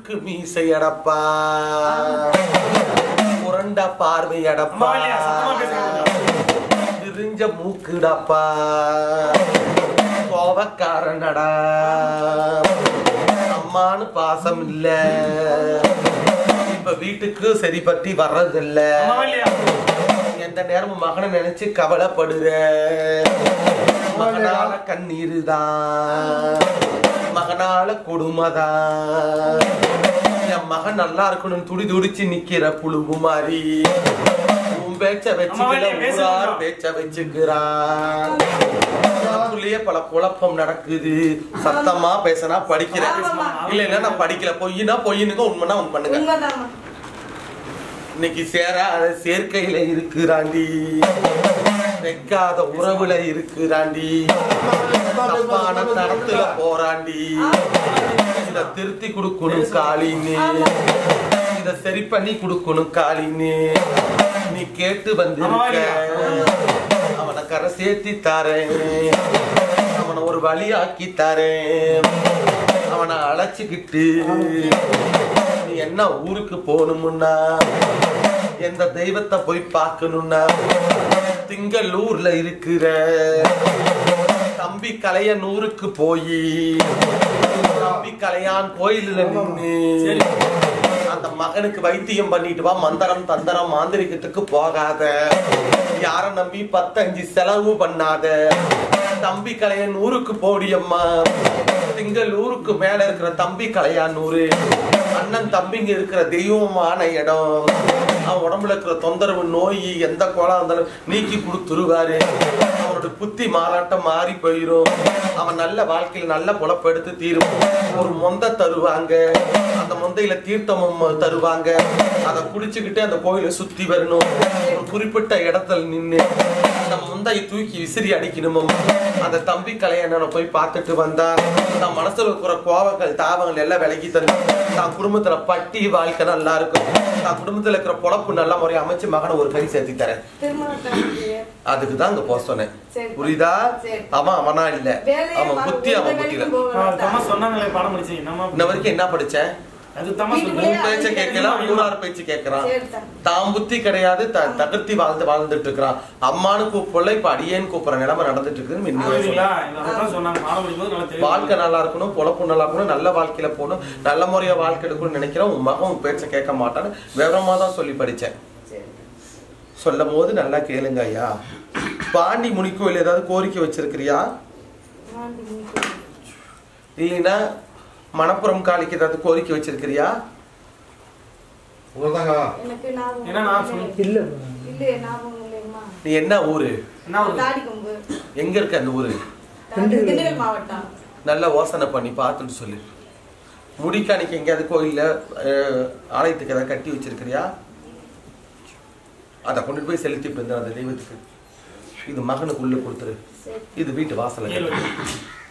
முறுக்கு மீசை அடப்பா உரண்ட பார்வை அடப்பா அம்மா இல்லையா? சத்தமா பேசுங்க. விரிஞ்ச மூக்குடப்பா கோபக்காரனடா அம்மானு பாசம் இல்ல இப்ப வீட்டுக்கு சரி பற்றி வர்றதில்ல அம்மாவா இல்லையா எந்த நேரமும் மகனை நினைச்சு கவலைப்படுற மகனால கண்ணீருதான் மகனால கொடுமைதான் என் மகன் நல்லா இருக்கணும் துடி துடிச்சு நிக்கிற புழுவு மாதிரி உன் பேச்ச வச்சுக்கல அம்மா, பேசுங்க. ஊரார் பேச்ச வச்சுக்கிறான் எனக்குள்ளேயே பல குழப்பம் நடக்குது சத்தமா பேசினா படிக்கிறேன் ஆமாம்மா. இல்ல இல்ல நான் படிக்கல பொய்னா பொய்னுங்க உண்மைனா உண்மைங்க உண்மைதாம்மா இன்னைக்கு சேராத சேர்க்கையில இருக்கிறாண்டி வைக்காத உறவுல இருக்கிறாண்டி தப்பான தடத்துல போறாண்டி இத திருத்தி கொடுக்கணும் காளின்னு இத சரி பண்ணி கொடுக்கணும் காளின்னு நீ கேட்டு வந்திருக்க அவனை கரை சேர்த்தி தாரேன் அவனை ஒரு வழியாக்கி தாரேன் அவனை அழைச்சிக்கிட்டு நீ என்ன ஊருக்கு போகணும்னா எந்த தெய்வத்தை போய் பார்க்கணும்னா திங்களூர்ல இருக்கிற தம்பி கலையனூருக்கு போய் தம்பி கலையான் கோயிலில் நின்று அந்த மகனுக்கு வைத்தியம் பண்ணிட்டு வா மந்திரம் தந்திரம் மாந்திரிகத்துக்கு போகாத யார நம்பி பத்தஞ்சு செலவு பண்ணாத தம்பி கலையன் ஊருக்கு போடியம்மா திங்கள் ஊருக்கு மேல இருக்கிற தம்பி கலையான் ஊரு அண்ணன் தம்பிங்க இருக்கிற தெய்வமான இடம் அவன் உடம்புல இருக்கிற தொந்தரவு நோய் எந்த கோலம் இருந்தாலும் நீக்கி கொடுத்துருவாரு அவனோட புத்தி மாறாட்டம் மாறி போயிரும் அவன் நல்ல வாழ்க்கையில நல்ல பொழப்பெடுத்து தீரும் ஒரு மொந்த தருவாங்க அந்த மொந்தையில தீர்த்தமும் தருவாங்க அதை குடிச்சுக்கிட்டு அந்த கோயிலை சுத்தி வரணும் ஒரு குறிப்பிட்ட இடத்துல நின்னு அந்த முந்தையை தூக்கி விசிறி அடிக்கணும் அந்த தம்பி கலையண்ணனை போய் பார்த்துட்டு வந்தா தான் மனசுல இருக்கிற கோவங்கள் தாவங்கள் எல்லாம் விலகி தந்து தான் குடும்பத்துல பட்டி வாழ்க்கை நல்லா இருக்கும் தான் குடும்பத்துல இருக்கிற பொழப்பு நல்ல முறையை அமைச்சு மகனை ஒரு கை சேர்த்தி தரேன் திருமணத்துக்கு அதுக்கு தான் அங்க போக சொன்னேன் சரி. புரியுதா சரி. அவன் அவனா இல்ல வேலையை அவன் பார்க்க புத்தி அவன் எந்த புத்தியில வேலைக்கும் போக தம்மா வேண்டாம். சொன்னாங்களே பாடம் படிச்சீங்க நம்ம இன்ன வரைக்கும் என்ன படிச்சேன் அது தம்மா வீட்டுக்குள்ளேயே உன் பேச்ச கேட்கலாம் ஊரார் பேச்சு கேட்கறான் சரி தான். தாம் புத்தி கிடையாது த- தகர்த்தி வாழ்ந்து வாழ்ந்துட்டு இருக்கிறான் அம்மானு கூப்பிடல இப்ப அடியேன்னு கூப்பிடுற நிலைமை நடந்துட்டு இருக்குன்னு மின்னே புரியுதுங்களா சொன்னேன். எங்க அதான் சொன்னாங்க பாடம் படிக்கும்போது நல்லா தெரியும் வாழ்க்கை நல்லா இருக்கணும் பொழப்பு நல்லா இருக்கணும் நல்ல வாழ்க்கையில போகணும் நல்ல முறையா வாழ்க்கை எடுக்கணும்னு நினைக்கிறேன் உன் மகன் உன் பேச்ச கேட்க மாட்டான்னு விவரமா தான் சொல்லி படிச்சேன் சரி. சொல்லும் போது நல்லா கேளுங்க ஐயா பாண்டி முனிக்கோயில் ஏதாவது கோரிக்கை வச்சிருக்கிறியா மாண்டி மீட்பு. இல்லைன்னா மணப்புறம் காளிக்கு ஏதாவது கோரிக்கை வச்சிருக்கிறியா உங்கள்தாங்க எனக்கு ஞாபகம் என்ன நான் இல்லை. சொன்னேன் இல்ல இல்லையே ஞாபகம் இல்லையம்மா நீ என்ன ஊரு என்ன ஒரு தாடி கொம்பு எங்க இருக்க அந்த ஊரு தாடி- திண்டுக்கல் மாவட்டம் நல்லா யோசனை பண்ணி பார்த்துட்டு சொல்லு முடிக்காணிக்கு எங்கேயாவது கோயில்ல அஹ், ஆலயத்துக்கு ஏதாவது கட்டி வச்சிருக்கிறியா அதை கொண்டு போய் செலுத்திட்டு இருந்தேன் அந்த தெய்வத்துக்கு இது மகனுக்கு உள்ள கொடுத்துரு சரி இது வீட்டு வாசல்ல ஏழு கட்டு.